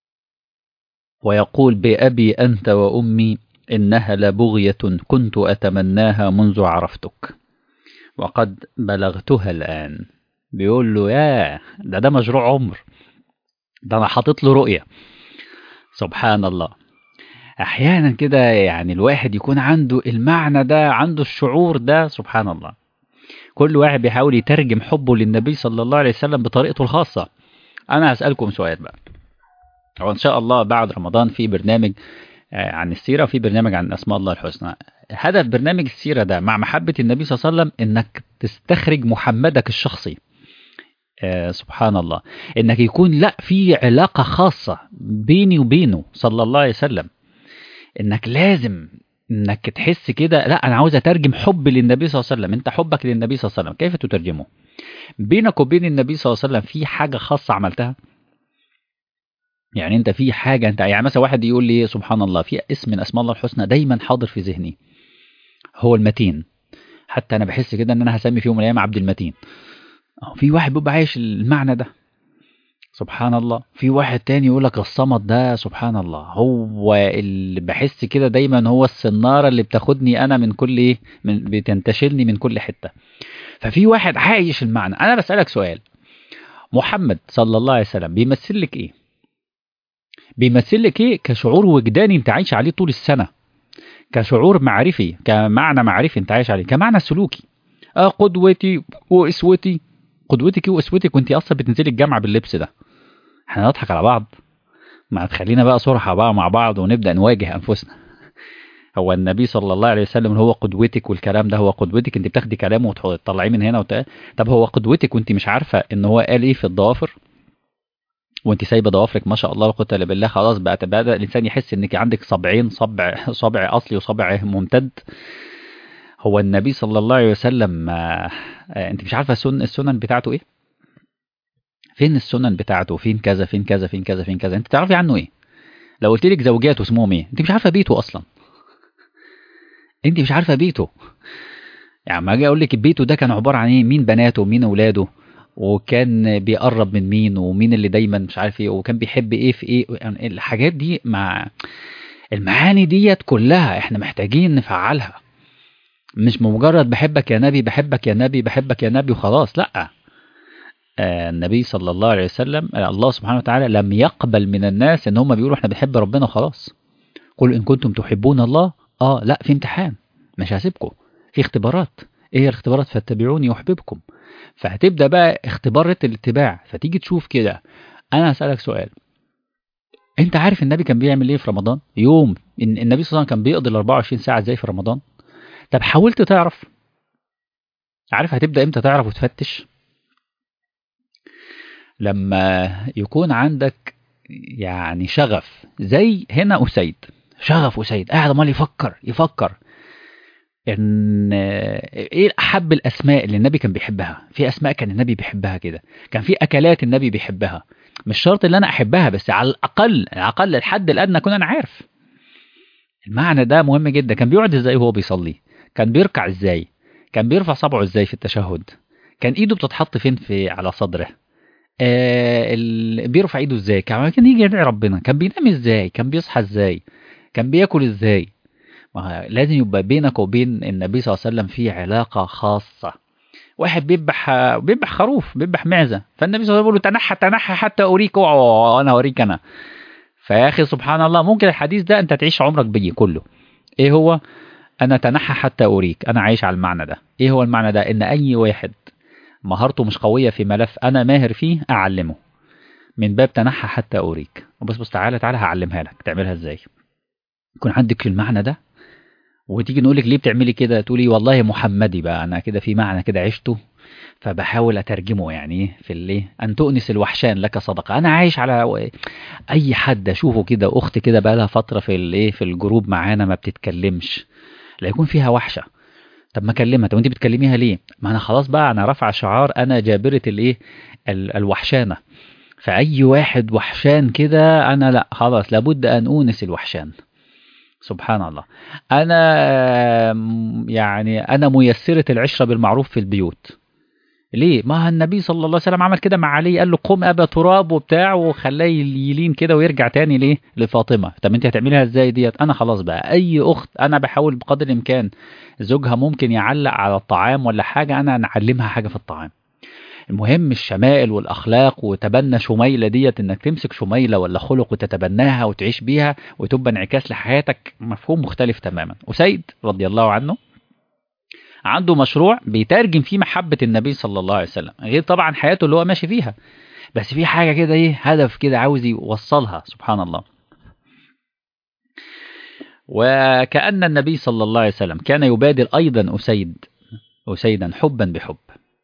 [SPEAKER 1] ويقول بأبي أنت وأمي إنها لبغية كنت أتمناها منذ عرفتك وقد بلغتها الآن بيقول له يا ده ده مشروع عمر ده أنا حاطط له رؤية سبحان الله أحيانا كده يعني الواحد يكون عنده المعنى ده عنده الشعور ده سبحان الله كل واحد بيحاول يترجم حبه للنبي صلى الله عليه وسلم بطريقته الخاصة أنا هسألكم سؤال بقى هو إن شاء الله بعد رمضان في برنامج عن السيرة وفي برنامج عن أسماء الله الحسنى هدف برنامج السيرة ده مع محبة النبي صلى الله عليه وسلم إنك تستخرج محمدك الشخصي آه سبحان الله إنك يكون لا في علاقة خاصة بيني وبينه صلى الله عليه وسلم إنك لازم إنك تحس كده لا أنا عاوز أترجم حب للنبي صلى الله عليه وسلم أنت حبك للنبي صلى الله عليه وسلم كيف تترجمه بينك وبين النبي صلى الله عليه وسلم في حاجة خاصة عملتها يعني انت في حاجه انت يعني مثلا واحد يقول لي سبحان الله في اسم من اسماء الله الحسنى دايما حاضر في ذهني هو المتين حتى انا بحس كده ان انا هسمي في يوم من الايام عبد المتين في واحد بيبقى عايش المعنى ده سبحان الله في واحد تاني يقول لك الصمد ده سبحان الله هو اللي بحس كده دايما هو السناره اللي بتاخدني انا من كل ايه من بتنتشلني من كل حته ففي واحد عايش المعنى انا بسالك سؤال محمد صلى الله عليه وسلم بيمثل لك ايه بيمثل لك ايه كشعور وجداني انت عايش عليه طول السنه كشعور معرفي كمعنى معرفي انت عايش عليه كمعنى سلوكي اه قدوتي واسوتي قدوتك واسوتك وانت اصلا بتنزلي الجامعه باللبس ده احنا نضحك على بعض ما تخلينا بقى صرحه بقى مع بعض ونبدا نواجه انفسنا هو النبي صلى الله عليه وسلم هو قدوتك والكلام ده هو قدوتك انت بتاخدي كلامه وتطلعيه من هنا وت... طب هو قدوتك وانت مش عارفه ان هو قال ايه في الضوافر وانت سايبه ضوافرك ما شاء الله لا قوه الا بالله خلاص بقى بدا الانسان يحس انك عندك صبعين صبع صبع اصلي وصبع ممتد هو النبي صلى الله عليه وسلم آه انت مش عارفه السنن السنن بتاعته ايه فين السنن بتاعته فين كذا فين كذا فين كذا فين كذا انت تعرفي عنه ايه لو قلت لك زوجاته اسمهم ايه انت مش عارفه بيته اصلا انت مش عارفه بيته يعني ما اجي اقول لك بيته ده كان عباره عن ايه مين بناته ومين اولاده وكان بيقرب من مين ومين اللي دايما مش عارف ايه وكان بيحب ايه في ايه يعني الحاجات دي مع المعاني ديت كلها احنا محتاجين نفعلها مش مجرد بحبك يا نبي بحبك يا نبي بحبك يا نبي وخلاص لا آه النبي صلى الله عليه وسلم آه الله سبحانه وتعالى لم يقبل من الناس ان هم بيقولوا احنا بنحب ربنا وخلاص قل ان كنتم تحبون الله اه لا في امتحان مش هسيبكم في اختبارات ايه هي الاختبارات فاتبعوني يحببكم فهتبدا بقى اختبار الاتباع فتيجي تشوف كده انا هسالك سؤال انت عارف النبي كان بيعمل ايه في رمضان يوم إن النبي صلى الله عليه وسلم كان بيقضي ال 24 ساعه ازاي في رمضان طب حاولت تعرف عارف هتبدا امتى تعرف وتفتش لما يكون عندك يعني شغف زي هنا أسيد شغف أسيد قاعد عمال يفكر يفكر ان ايه احب الاسماء اللي النبي كان بيحبها في اسماء كان النبي بيحبها كده كان في اكلات النبي بيحبها مش شرط ان انا احبها بس على الاقل على الاقل الحد الادنى اكون انا عارف المعنى ده مهم جدا كان بيقعد ازاي وهو بيصلي كان بيركع ازاي كان بيرفع صبعه ازاي في التشهد كان ايده بتتحط فين في على صدره آه ال... بيرفع ايده ازاي كان يجي يدعي ربنا كان بينام ازاي كان بيصحى ازاي كان بياكل ازاي ما لازم يبقى بينك وبين النبي صلى الله عليه وسلم في علاقة خاصة واحد بيذبح بيذبح خروف بيذبح معزة فالنبي صلى الله عليه وسلم بيقول له تنحى تنحى حتى أوريك أنا أوريك أنا فيا أخي سبحان الله ممكن الحديث ده أنت تعيش عمرك بيه كله إيه هو أنا تنحى حتى أوريك أنا عايش على المعنى ده إيه هو المعنى ده إن أي واحد مهارته مش قوية في ملف أنا ماهر فيه أعلمه من باب تنحى حتى أوريك وبس بس تعالى تعالى هعلمها لك تعملها إزاي يكون عندك المعنى ده وتيجي نقول لك ليه بتعملي كده تقولي والله محمدي بقى انا كده في معنى كده عشته فبحاول اترجمه يعني في اللي ان تؤنس الوحشان لك صدقه انا عايش على اي حد اشوفه كده اخت كده بقى لها فتره في الايه في الجروب معانا ما بتتكلمش لا يكون فيها وحشه طب ما اكلمها طب انت بتكلميها ليه ما انا خلاص بقى انا رافعه شعار انا جابره الايه الوحشانه فاي واحد وحشان كده انا لا خلاص لابد ان اونس الوحشان سبحان الله انا يعني انا ميسره العشره بالمعروف في البيوت ليه ما النبي صلى الله عليه وسلم عمل كده مع علي قال له قم ابا تراب وبتاع وخلاه يلين كده ويرجع تاني ليه لفاطمه طب انت هتعمليها ازاي ديت انا خلاص بقى اي اخت انا بحاول بقدر الامكان زوجها ممكن يعلق على الطعام ولا حاجه انا نعلمها حاجه في الطعام المهم الشمائل والاخلاق وتبنى شميله ديت انك تمسك شميله ولا خلق وتتبناها وتعيش بيها وتبقى انعكاس لحياتك مفهوم مختلف تماما وسيد رضي الله عنه عنده مشروع بيترجم فيه محبه النبي صلى الله عليه وسلم غير طبعا حياته اللي هو ماشي فيها بس في حاجه كده ايه هدف كده عاوز يوصلها سبحان الله وكأن النبي صلى الله عليه وسلم كان يبادل أيضا أسيد أسيدا حبا بحب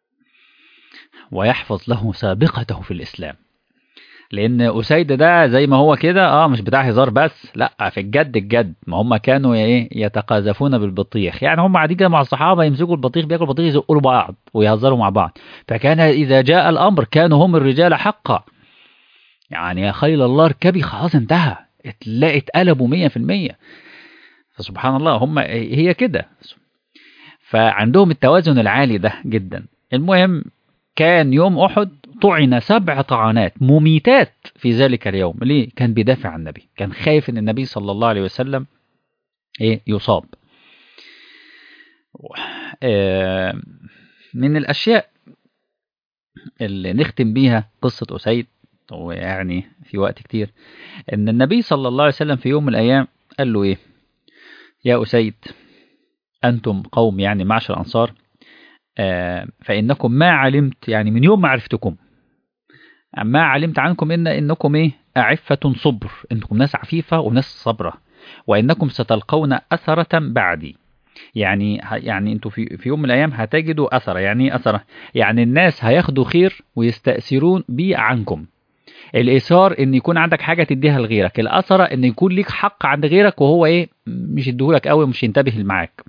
[SPEAKER 1] ويحفظ له سابقته في الإسلام لأن أسيد ده زي ما هو كده اه مش بتاع هزار بس لا في الجد الجد ما هم كانوا ايه يتقاذفون بالبطيخ يعني هم قاعدين كده مع الصحابة يمسكوا البطيخ بياكلوا البطيخ يزقوا بعض ويهزروا مع بعض فكان إذا جاء الأمر كانوا هم الرجال حقا يعني يا خيل الله اركبي خلاص انتهى تلاقي اتقلبوا مية في المية فسبحان الله هم هي كده فعندهم التوازن العالي ده جدا المهم كان يوم أحد طعن سبع طعنات مميتات في ذلك اليوم ليه؟ كان بيدافع عن النبي كان خايف ان النبي صلى الله عليه وسلم ايه يصاب من الأشياء اللي نختم بيها قصة أسيد ويعني في وقت كتير ان النبي صلى الله عليه وسلم في يوم من الأيام قال له ايه يا أسيد أنتم قوم يعني معشر الأنصار فإنكم ما علمت يعني من يوم ما عرفتكم ما علمت عنكم إن إنكم إيه أعفة صبر إنكم ناس عفيفة وناس صبرة وإنكم ستلقون أثرة بعدي يعني يعني انتوا في في يوم من الايام هتجدوا اثر يعني ايه اثر يعني الناس هياخدوا خير ويستاثرون بيه عنكم الايثار ان يكون عندك حاجه تديها لغيرك الاثره ان يكون ليك حق عند غيرك وهو ايه مش يديهولك قوي مش ينتبه معاك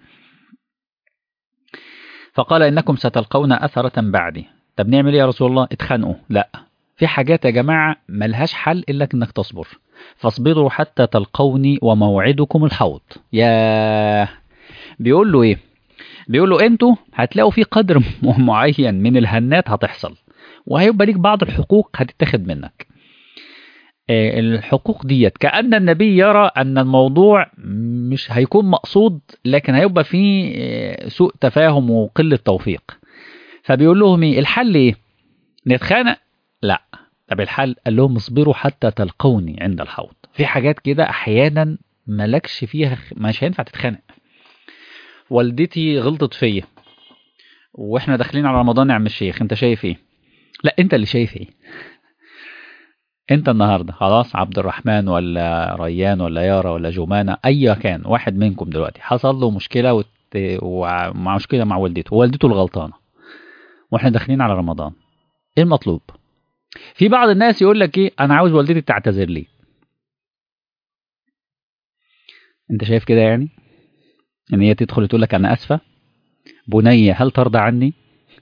[SPEAKER 1] فقال إنكم ستلقون أثرة بعدي طب نعمل إيه يا رسول الله اتخانقوا لا في حاجات يا جماعة ملهاش حل إلا إنك تصبر فاصبروا حتى تلقوني وموعدكم الحوض يا بيقول له إيه بيقول له أنتوا هتلاقوا في قدر معين من الهنات هتحصل وهيبقى ليك بعض الحقوق هتتاخد منك الحقوق ديت كأن النبي يرى أن الموضوع مش هيكون مقصود لكن هيبقى فيه سوء تفاهم وقلة توفيق فبيقول لهم ايه الحل ايه نتخانق لا طب الحل قال لهم اصبروا حتى تلقوني عند الحوض في حاجات كده احيانا مالكش فيها مش هينفع تتخانق والدتي غلطت فيا واحنا داخلين على رمضان يا عم الشيخ انت شايف ايه لا انت اللي شايف ايه انت النهارده خلاص عبد الرحمن ولا ريان ولا يارا ولا جمانة اي كان واحد منكم دلوقتي حصل له مشكلة وت... ومع مشكلة مع والدته والدته الغلطانة واحنا داخلين على رمضان ايه المطلوب في بعض الناس يقول لك ايه انا عاوز والدتي تعتذر لي انت شايف كده يعني ان هي تدخل تقول لك انا اسفة بنية هل ترضى عني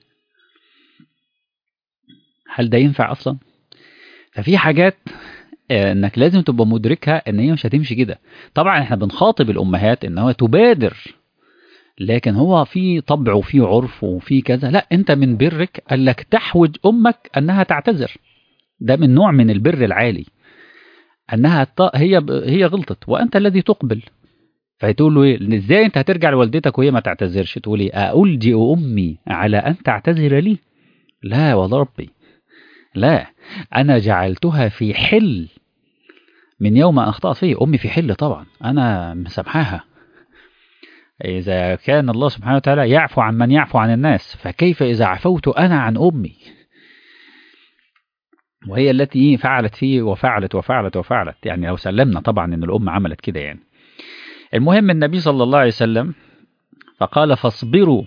[SPEAKER 1] هل ده ينفع اصلا ففي حاجات انك لازم تبقى مدركها ان هي مش هتمشي كده طبعا احنا بنخاطب الامهات ان هو تبادر لكن هو في طبع وفي عرف وفي كذا لا انت من برك انك تحوج امك انها تعتذر ده من نوع من البر العالي انها هي هي غلطت وانت الذي تقبل فهتقول له ايه ازاي انت هترجع لوالدتك وهي ما تعتذرش تقول ايه ألجئ امي على ان تعتذر لي لا والله ربي لا أنا جعلتها في حل من يوم أن أخطأت فيه أمي في حل طبعا أنا مسامحاها إذا كان الله سبحانه وتعالى يعفو عن من يعفو عن الناس فكيف إذا عفوت أنا عن أمي وهي التي فعلت فيه وفعلت وفعلت وفعلت يعني لو سلمنا طبعا أن الأم عملت كده يعني المهم النبي صلى الله عليه وسلم فقال فاصبروا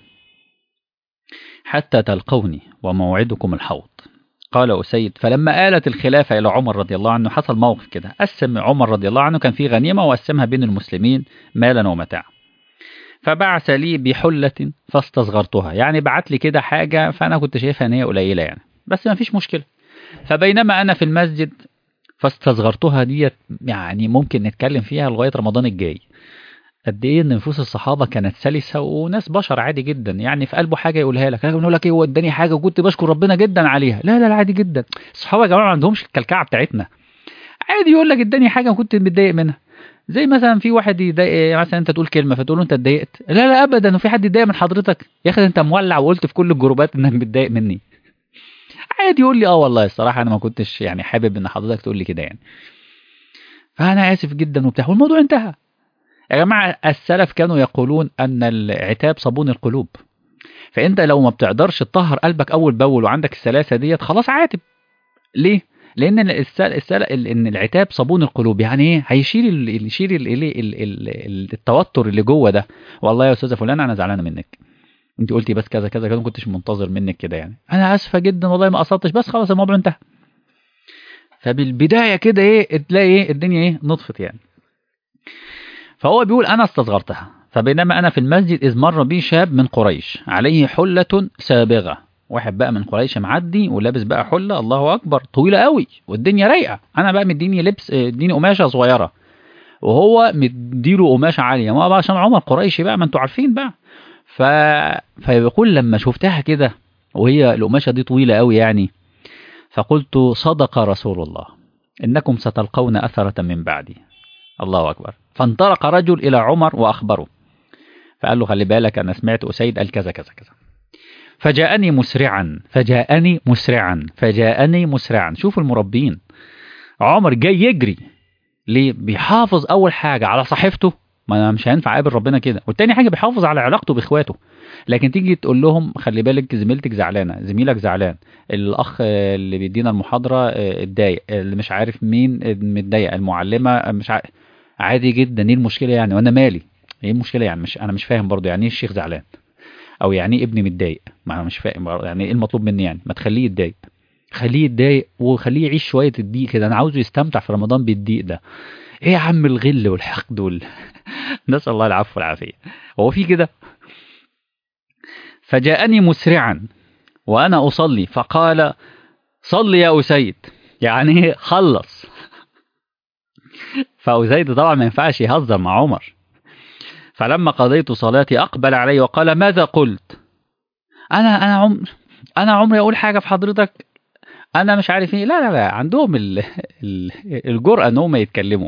[SPEAKER 1] حتى تلقوني وموعدكم الحوض قال أسيد فلما آلت الخلافة إلى عمر رضي الله عنه حصل موقف كده قسم عمر رضي الله عنه كان في غنيمة وقسمها بين المسلمين مالا ومتاعا فبعث لي بحلة فاستصغرتها يعني بعت لي كده حاجة فأنا كنت شايفها أن هي قليلة يعني بس ما فيش مشكلة فبينما أنا في المسجد فاستصغرتها ديت يعني ممكن نتكلم فيها لغاية رمضان الجاي قد ايه ان نفوس الصحابه كانت سلسه وناس بشر عادي جدا يعني في قلبه حاجه يقولها لك لكن يقول لك ايه هو اداني حاجه وكنت بشكر ربنا جدا عليها لا لا لا عادي جدا الصحابه يا جماعه ما عندهمش الكلكعه بتاعتنا عادي يقول لك اداني حاجه وكنت متضايق منها زي مثلا في واحد يضايق مثلا انت تقول كلمه فتقول له انت اتضايقت لا لا ابدا وفي حد يتضايق من حضرتك يا اخي انت مولع وقلت في كل الجروبات انك متضايق مني عادي يقول لي اه والله الصراحه انا ما كنتش يعني حابب ان حضرتك تقول لي كده يعني فانا اسف جدا وبتاع والموضوع انتهى يا جماعة السلف كانوا يقولون أن العتاب صابون القلوب فأنت لو ما بتقدرش تطهر قلبك أول بأول وعندك السلاسة ديت خلاص عاتب ليه؟ لان السل... السل... ان العتاب صابون القلوب يعني ايه هيشيل ال... يشيل ال... ال... ال... ال... التوتر اللي جوه ده والله يا استاذه فلان انا زعلانه منك انت قلتي بس كذا كذا كذا ما كنتش منتظر منك كده يعني انا اسفه جدا والله ما قصدتش بس خلاص الموضوع انتهى فبالبدايه كده ايه تلاقي ايه الدنيا ايه نطفت يعني فهو بيقول انا استصغرتها فبينما انا في المسجد اذ مر بي شاب من قريش عليه حله سابغه واحد بقى من قريش معدي ولابس بقى حله الله اكبر طويله قوي والدنيا رايقه انا بقى مديني لبس اديني قماشه صغيره وهو مديله قماشه عاليه ما بقى عشان عمر قريشي بقى ما انتوا عارفين بقى ف... فيقول لما شفتها كده وهي القماشه دي طويله قوي يعني فقلت صدق رسول الله انكم ستلقون اثره من بعدي الله اكبر فانطلق رجل الى عمر واخبره فقال له خلي بالك انا سمعت اسيد قال كذا كذا كذا فجاءني مسرعا فجاءني مسرعا فجاءني مسرعا شوفوا المربين عمر جاي يجري ليه بيحافظ اول حاجه على صحيفته ما انا مش هينفع اقابل ربنا كده والتاني حاجه بيحافظ على علاقته باخواته لكن تيجي تقول لهم خلي بالك زميلتك زعلانه زميلك زعلان الاخ اللي بيدينا المحاضره اتضايق اللي مش عارف مين متضايق المعلمه مش عارف عادي جدا ايه المشكله يعني وانا مالي ايه المشكله يعني مش انا مش فاهم برضو يعني ايه الشيخ زعلان او يعني ايه ابني متضايق ما انا مش فاهم يعني ايه المطلوب مني يعني ما تخليه يتضايق خليه يتضايق وخليه يعيش شويه الضيق كده انا عاوزه يستمتع في رمضان بالضيق ده ايه يا عم الغل والحقد وال نسال الله العفو والعافيه هو في كده فجاءني مسرعا وانا اصلي فقال صل يا اسيد يعني خلص فأسيد طبعا ما ينفعش يهزر مع عمر فلما قضيت صلاتي أقبل علي وقال ماذا قلت أنا أنا عم أنا عمري أقول حاجة في حضرتك أنا مش عارف إيه لا لا لا عندهم ال... ال... الجرأة إن هم يتكلموا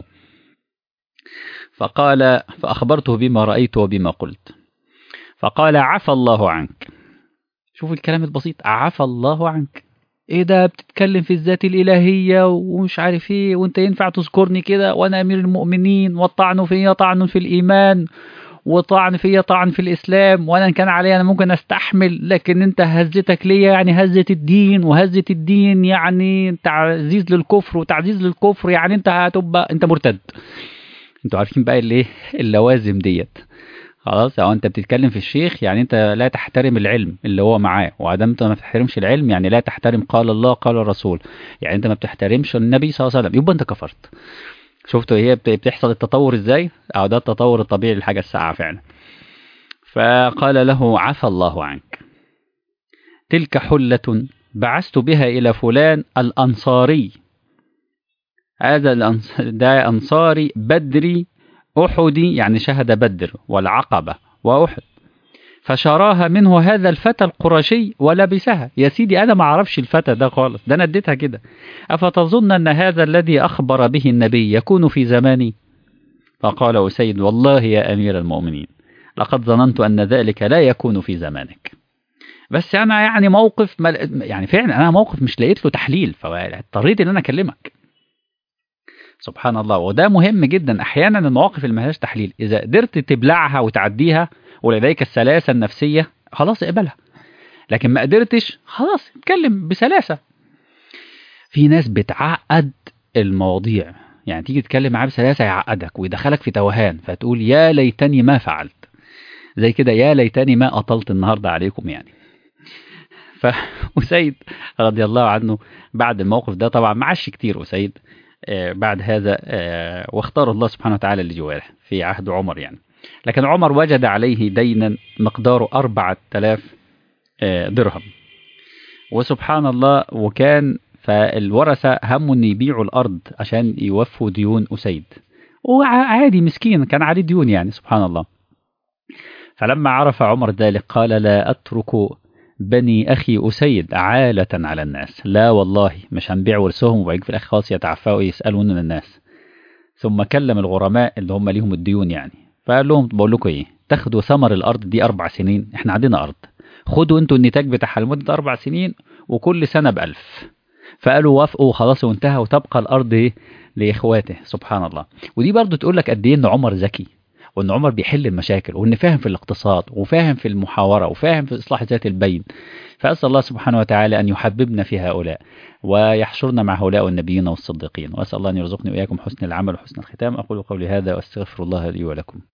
[SPEAKER 1] فقال فأخبرته بما رأيت وبما قلت فقال عفى الله عنك شوف الكلام البسيط عفى الله عنك ايه ده بتتكلم في الذات الالهيه ومش عارف ايه وانت ينفع تذكرني كده وانا امير المؤمنين والطعن فيا طعن في الايمان وطعن فيا طعن في الاسلام وانا كان علي انا ممكن استحمل لكن انت هزتك ليا يعني هزه الدين وهزه الدين يعني تعزيز للكفر وتعزيز للكفر يعني انت هتبقى انت مرتد انتوا عارفين بقى الايه اللوازم ديت خلاص او انت بتتكلم في الشيخ يعني انت لا تحترم العلم اللي هو معاه وادام انت ما بتحترمش العلم يعني لا تحترم قال الله قال الرسول يعني انت ما بتحترمش النبي صلى الله عليه وسلم يبقى انت كفرت شفتوا هي بتحصل التطور ازاي او ده التطور الطبيعي للحاجه الساعه فعلا فقال له عفى الله عنك تلك حلة بعثت بها إلى فلان الأنصاري هذا الأنص... ده أنصاري بدري أحدي يعني شهد بدر والعقبة وأحد فشراها منه هذا الفتى القرشي ولبسها يا سيدي أنا ما أعرفش الفتى ده خالص ده أنا اديتها كده أفتظن أن هذا الذي أخبر به النبي يكون في زماني فقال أسيد والله يا أمير المؤمنين لقد ظننت أن ذلك لا يكون في زمانك بس أنا يعني موقف مل... يعني فعلا أنا موقف مش لقيت له تحليل فاضطريت إن أنا أكلمك سبحان الله وده مهم جدا احيانا المواقف اللي ملهاش تحليل اذا قدرت تبلعها وتعديها ولديك السلاسه النفسيه خلاص اقبلها لكن ما قدرتش خلاص اتكلم بسلاسه في ناس بتعقد المواضيع يعني تيجي تتكلم معاه بسلاسه يعقدك ويدخلك في توهان فتقول يا ليتني ما فعلت زي كده يا ليتني ما اطلت النهارده عليكم يعني فأسيد رضي الله عنه بعد الموقف ده طبعا ما عاش كتير أسيد بعد هذا واختار الله سبحانه وتعالى لجواره في عهد عمر يعني لكن عمر وجد عليه دينا مقداره أربعة آلاف درهم وسبحان الله وكان فالورثة هموا أن يبيعوا الأرض عشان يوفوا ديون أسيد وعادي مسكين كان عليه ديون يعني سبحان الله فلما عرف عمر ذلك قال لا أترك بني أخي أسيد عالة على الناس لا والله مش هنبيع ورثهم وبعد في الآخر خلاص يتعفوا يسألون الناس ثم كلم الغرماء اللي هم ليهم الديون يعني فقال لهم بقول لكم إيه تاخدوا ثمر الأرض دي أربع سنين إحنا عندنا أرض خدوا أنتوا النتاج بتاعها لمدة أربع سنين وكل سنة بألف فقالوا وافقوا وخلاص وانتهى وتبقى الأرض إيه لإخواته سبحان الله ودي برضو تقول لك قد إيه إن عمر ذكي وان عمر بيحل المشاكل وان فاهم في الاقتصاد وفاهم في المحاوره وفاهم في اصلاح ذات البين فاسال الله سبحانه وتعالى ان يحببنا في هؤلاء ويحشرنا مع هؤلاء النبيين والصديقين واسال الله ان يرزقني واياكم حسن العمل وحسن الختام اقول قولي هذا واستغفر الله لي ولكم